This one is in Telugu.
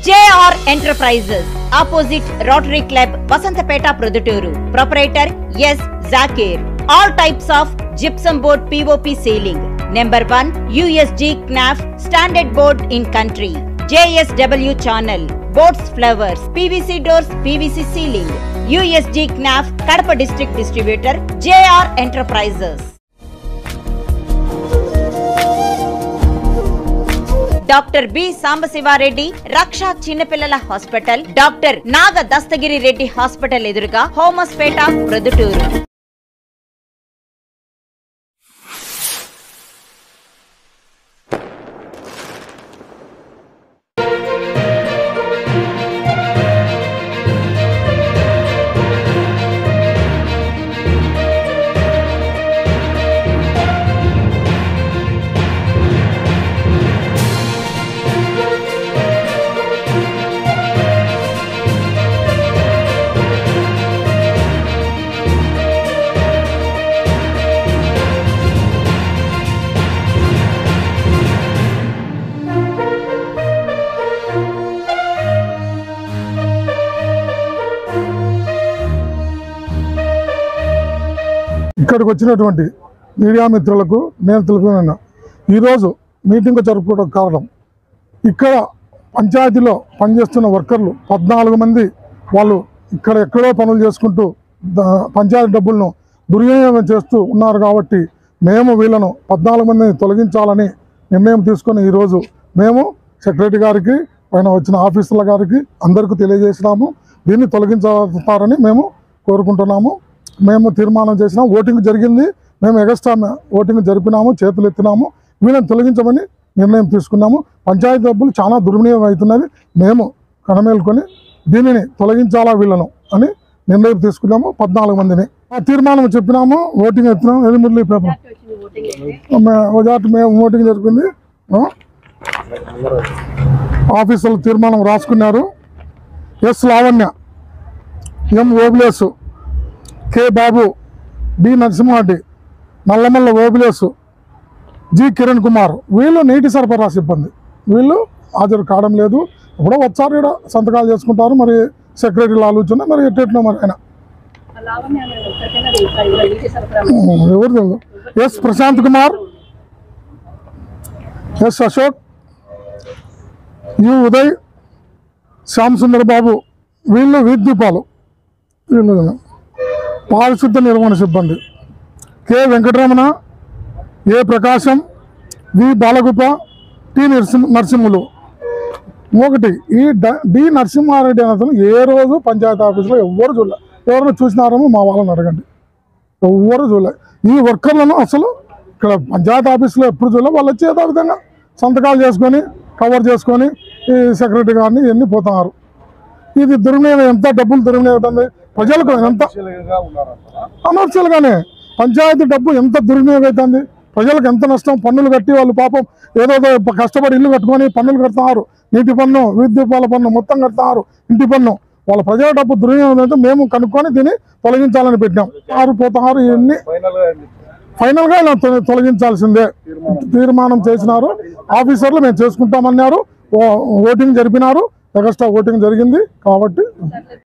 JR enterprises opposite Rotary Club Vasanthapeta Proddatur proprietor S Zakir all types of gypsum board POP ceiling number one USG Knauf standard board in country JSW channel boards flowers PVC doors PVC ceiling USG Knauf Kadapa district distributor JR enterprises doctor B Sambasiva Reddy Raksha చిన్నపిల్లల hospital doctor Naga Dastagiri Reddy hospital ఎదురుగా హోమస్పేట ప్రొద్దుటూరు ఇక్కడికి వచ్చినటువంటి మీడియా మిత్రులకు నేను తెలుపుతున్నా ఈరోజు మీటింగ్ జరుపుకోవడం కారణం ఇక్కడ పంచాయతీలో పనిచేస్తున్న వర్కర్లు పద్నాలుగు మంది వాళ్ళు ఇక్కడ ఎక్కడో పనులు చేసుకుంటూ ద- పంచాయతీ డబ్బులను దుర్వినియోగం చేస్తూ ఉన్నారు కాబట్టి మేము వీళ్ళను పద్నాలుగు మందిని తొలగించాలని నిర్ణయం తీసుకొని ఈరోజు మేము సెక్రటరీ గారికి పైన వచ్చిన ఆఫీసర్ల గారికి అందరికీ తెలియజేసినాము దీన్ని తొలగించాలని మేము కోరుకుంటున్నాము మేము తీర్మానం చేసినాం ఓటింగ్ జరిగింది మేము ఎగస్ట్రా ఓటింగ్ జరిపినాము చేతులు ఎత్తినాము వీళ్ళని తొలగించమని నిర్ణయం తీసుకున్నాము పంచాయతీ డబ్బులు చాలా దుర్వినియోగం అవుతున్నది మేము కనమేలుకొని దీనిని తొలగించాలా వీళ్ళను అని నిర్ణయం తీసుకున్నాము పద్నాలుగు మందిని ఆ తీర్మానం చెప్పినాము ఓటింగ్ ఎత్తినాము ఎనిమిది పేపర్ ఒకటి మేము ఓటింగ్ జరిపింది ఆ? ఆఫీసర్లు తీర్మానం రాసుకున్నారు S Lavanya M Obilesu K Babu D Narasimha Reddy Nallamalla Obilesu G Kiran Kumar వీళ్ళు నీటి సరఫరా సిబ్బంది వీళ్ళు హాజరు కావడం లేదు ఎప్పుడో వచ్చారు ఇక్కడ సంతకాలు చేసుకుంటారు మరి సెక్రటరీలు ఆలోచన మరి ఎట్టెట్లో మరి ఆయన లావణ్య అనే ఒక్కరికైనా తెలుసా ఇలా నీటి సరఫరా ఉమ్, ఎవరు తెలియదు S Prashanth Kumar S Ashok U Uday Shyam Sundar Babu వీళ్ళు వీద్దీపాలు వీళ్ళు పారిశుద్ధ నిర్వహణ సిబ్బంది K Venkataramana A Prakasam V Balaguppa T Narasimha Narasimhulu ఒకటి ఈ డ- డి నరసింహారెడ్డి అనే అతను ఏ రోజు పంచాయతీ ఆఫీసులో ఎవరు చూడలే ఎవరైనా చూసినారేమో మా వాళ్ళని అడగండి ఎవ్వరు చూడలే ఈ వర్కర్లను అసలు ఇక్కడ పంచాయతీ ఆఫీసులో ఎప్పుడు చూడలే వాళ్ళు వచ్చి ఏదో విధంగా సంతకాలు చేసుకొని కవర్ చేసుకొని ఈ సెక్రటరీ గారిని ఇవన్నీ పోతున్నారు ఇది దుర్వినియోగం ఎంత డబ్బులు దుర్వినియోగం అవుతుంది ప్రజలకు ఎంత అనర్చలుగానే పంచాయతీ డబ్బు ఎంత దుర్వినియోగం అవుతుంది ప్రజలకు ఎంత నష్టం పన్నులు కట్టి వాళ్ళు పాపం ఏదో కష్టపడి ఇల్లు కట్టుకొని పన్నులు కడుతున్నారు నీటి పన్ను విద్యుత్ పాల పన్ను మొత్తం కడుతున్నారు ఇంటి పన్ను వాళ్ళ ప్రజల డబ్బు దుర్వినియోగం అయితే మేము కనుక్కొని దీన్ని తొలగించాలని పెట్టాం ఆరు పోతారు ఇవన్నీ ఫైనల్ గా ఇలా తొ- తొలగించాల్సిందే తీర్మానం చేసినారు ఆఫీసర్లు మేము చేసుకుంటామన్నారు ఓ- ఓటింగ్ జరిపినారు ఎగస్ట్రా ఓటింగ్ జరిగింది కాబట్టి